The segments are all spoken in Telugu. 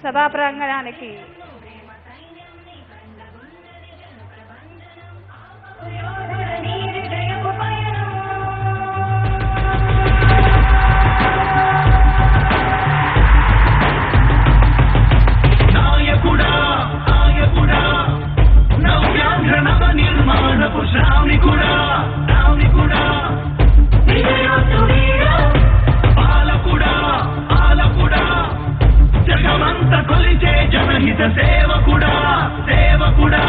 సభా ప్రాంగణానికి నాయకుడా నాయకుడా నవ్యాంధ్ర నవ నిర్మాణపు శ్రామికుడా శ్రామికుడా పాలకుడా పాలకుడా జగమంత కొలిచే జనహిత సేవకుడా సేవకుడా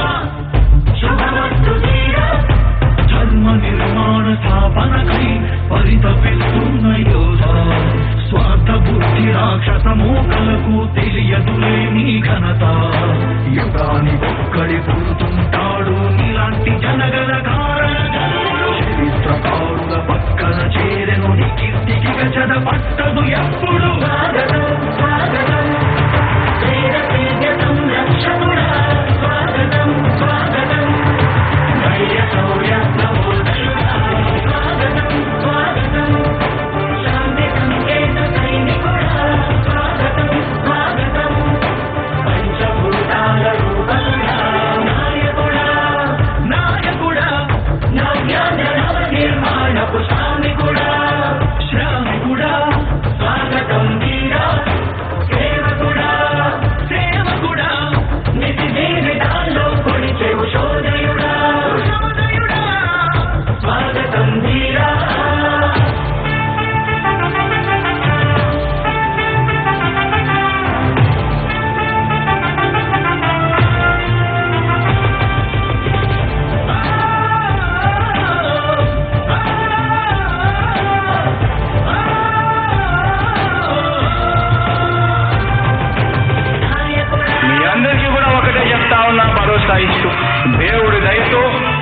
ధర్మ నిర్మాణ స్థాపనకై పరితపిస్తున్న యోధ స్వార్థ బుద్ధి రాక్షస మూకలకు తెలియదులే నీ ఘనత యుగానికొక్కడి పుడుతుంటాడు నీలాంటి జనగల కారణ చరిత్రకారుల పక్కన చేరెను నీ కీర్తికి గజద పట్టదు ఎప్పుడు స్వాగతం స్వాగతం రక్షకుడా స్వాగతం స్వాగతం ధైర్య శౌర్య నవోదయుడా స్వాగతం స్వాగతం శాంతి సంకేత సైనికుడా స్వాగతం స్వాగతం పంచభూతాల రూపంగా నాయకుడా నాయకుడా నవ్యాంధ్ర నవ నిర్మాణపు శ్రామికుడా శ్రామికుడా స్వాగతం వీరా సేవకుడా సేవకుడా నిధి జీవితాల్లో కొడిచే ఉషోదయుడా ఉషోదయుడా స్వాగతం వీరా మీ అందరికీ కూడా ఒకటే చెప్తా ఉన్నా భరోసా ఇస్తూ దేవుడి దయతో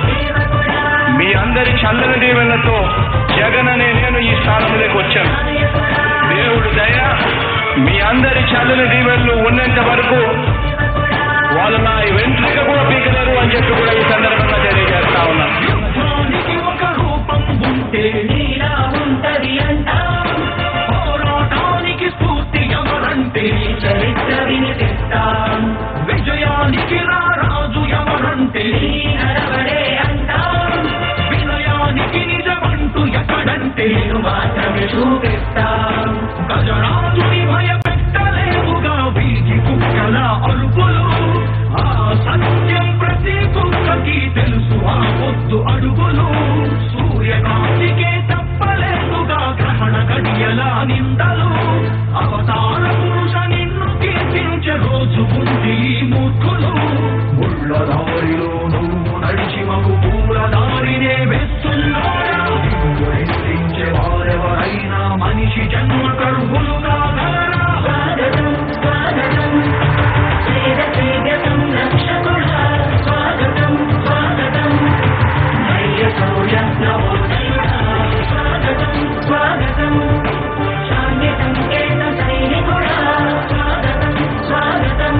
మీ అందరి చల్లని దీవెనలతో జగన్ అనే నేను ఈ స్థానంలోకి వచ్చాను దేవుడి దయ మీ అందరి చల్లని దీవెనలు ఉన్నంత వరకు వాళ్ళు నా వెంట్రుక కూడా పీకలేరు అని చెప్పి కూడా ఈ సందర్భంగా తెలియజేస్తా ఉన్నా యుద్ధానికి ఒక రూపం ఉంటే నీలా ఉంటది అంటాం పోరాటానికి స్ఫూర్తి ఎవరంటే చరిత్ర వినిపిస్తాం విజయానికి రారాజు ఎవరంటే నడవడే అంటాం వినయానికి నిజమంటూ ఎక్కడంటే మాత్రమే చూపిస్తాం గజరాజుని భయపెట్టలేవుగా వీధి కుక్కల అరుపులు ఆ సత్యం ప్రతి కుక్కకి తెలుసు ఆ పొద్దు అడుగులు సూర్యకాంతికే తప్పలేదుగా గ్రహణ గడియల నిందలు అవతార పురుష నిన్ను కీర్తించే రోజు ఉంది ఈ మూర్ఖులు ముళ్ళ దారిలో నువ్వు నడిచి మగు పూల దారినే వేస్తున్నారా నిన్ను నిందించే వారెవరైనా మనిషి జన్మ కరువులు కాగలరా స్వాగతం స్వాగతం వేద శ్రీగతం రక్షకుడా స్వాగతం స్వాగతం ధైర్య శౌర్య నవోదయుడా స్వాగతం స్వాగతం శాంతి సంకేత సైనికుడా స్వాగతం స్వాగతం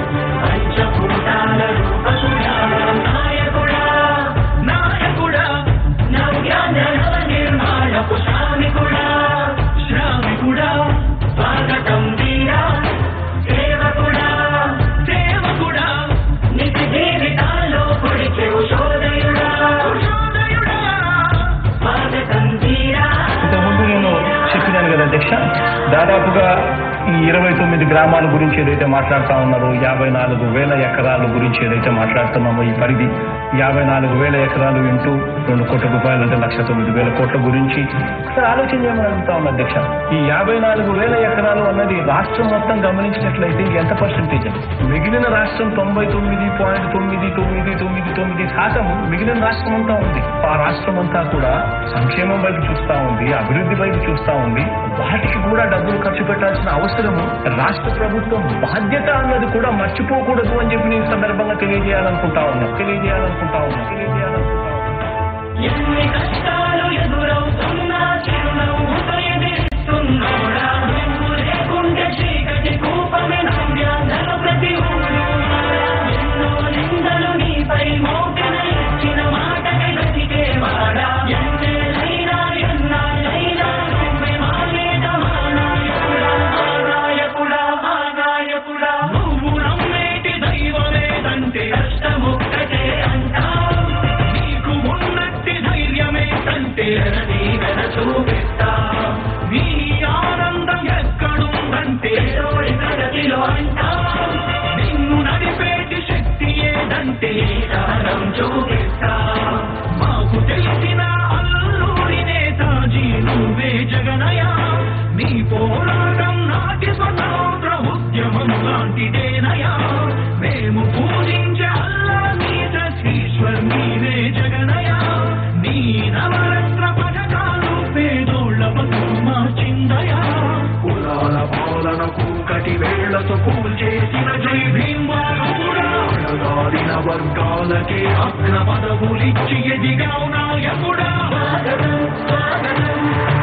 పంచభూతాల రూపకుడా నాయకుడా నాయకుడా నవ్యాంధ్ర నవ నిర్మాణపు శ్రామికుడా శ్రామికుడా స్వాగతం వీరా సేవకుడా సేవకుడా నిత్య జీవితాల్లో కొడిచే ఉషోదయుడా ఉషోదయుడా స్వాగతం వీరా ఇంతకుముందు నేను చెప్పినాను కదా అధ్యక్ష దాదాపుగా ఈ ఇరవై తొమ్మిది గ్రామాల గురించి ఏదైతే మాట్లాడుతా ఉన్నారో యాభై నాలుగు వేల ఎకరాల గురించి ఏదైతే మాట్లాడుతున్నామో ఈ పరిధి యాభై నాలుగు వేల ఎకరాలు ఇంటూ రెండు కోట్ల రూపాయలు అంటే లక్ష తొమ్మిది వేల కోట్ల గురించి ఒకసారి ఆలోచన చేయమని అడుగుతా ఉన్నా అధ్యక్ష ఈ యాభై నాలుగు వేల ఎకరాలు అన్నది రాష్ట్రం మొత్తం గమనించినట్లయితే ఎంత పర్సెంటేజ్ అది మిగిలిన రాష్ట్రం తొంభై తొమ్మిది పాయింట్ తొమ్మిది తొమ్మిది తొమ్మిది తొమ్మిది శాతం మిగిలిన రాష్ట్రం అంతా ఉంది ఆ రాష్ట్రం అంతా కూడా సంక్షేమం వైపు చూస్తా ఉంది అభివృద్ధి వైపు చూస్తా ఉంది వాటికి కూడా డబ్బులు ఖర్చు పెట్టాల్సిన అవసరము రాష్ట్ర ప్రభుత్వం బాధ్యత అన్నది కూడా మర్చిపోకూడదు అని చెప్పి నేను ఈ సందర్భంగా తెలియజేయాలనుకుంటా ఉన్నా తెలియజేయాలనుకుంటా ఉన్నా తెలియజేయాలనుకుంటా ఉన్నా ఎన్ని కష్టాలు ఎదురవుతున్నా చిరునవ్వుతో ఎదిరిస్తున్నాడా నువ్వు లేకుంటే చీకటి కూపమే నవ్యాంధ్ర ప్రతి ఊరు ఎన్నో నిందలు నీపై మోపిన ఇచ్చిన మాటకి బ్రతికేవాడా ఎన్నేళ్ళైనా ఎన్నాళ్ళైనా నువ్వే మా మీద మా నాయకుడా మా నాయకుడా మా నాయకుడా అలాంటిదేనయా మేము పూజించే అల్లా నీత ఈశ్వర్ నీవే జగనయా నీ నవరత్న పథకాలు పేదోళ్ళ బతుకు మార్చిందయా కులాల పాలనకు కటి వేళ్లతో కూల్చేసిన జై భీమ్వారుడా అడగారిన వర్గాలకే అగ్ర పదవులిచ్చి ఎదిగావు నాయకుడా స్వాగతం స్వాగతం